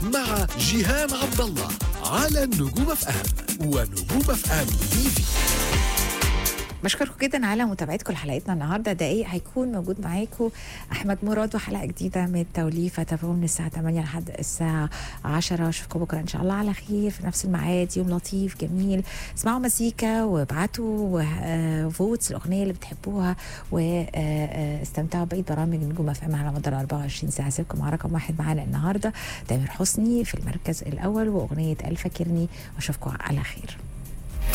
مع جيهان عبد الله على النجوم اف ام ونجوم اف ام تي في بشكركم جدا على متابعتكم لحلقتنا النهارده دقيق هيكون موجود معاكم احمد مراد وحلقه جديده من التوليفه تابعوه من الساعه 8 لحد الساعه 10 اشوفكم بكره ان شاء الله على خير في نفس الميعاد يوم لطيف جميل اسمعوا مزيكا وابعتوا آه، فوتس الاغنيه اللي بتحبوها واستمتعوا بقيه برامج نجوم اف ام على مدار 24 ساعه سيبكم مع رقم واحد معانا النهارده تامر حسني في المركز الاول واغنيه الفاكرني واشوفكم على خير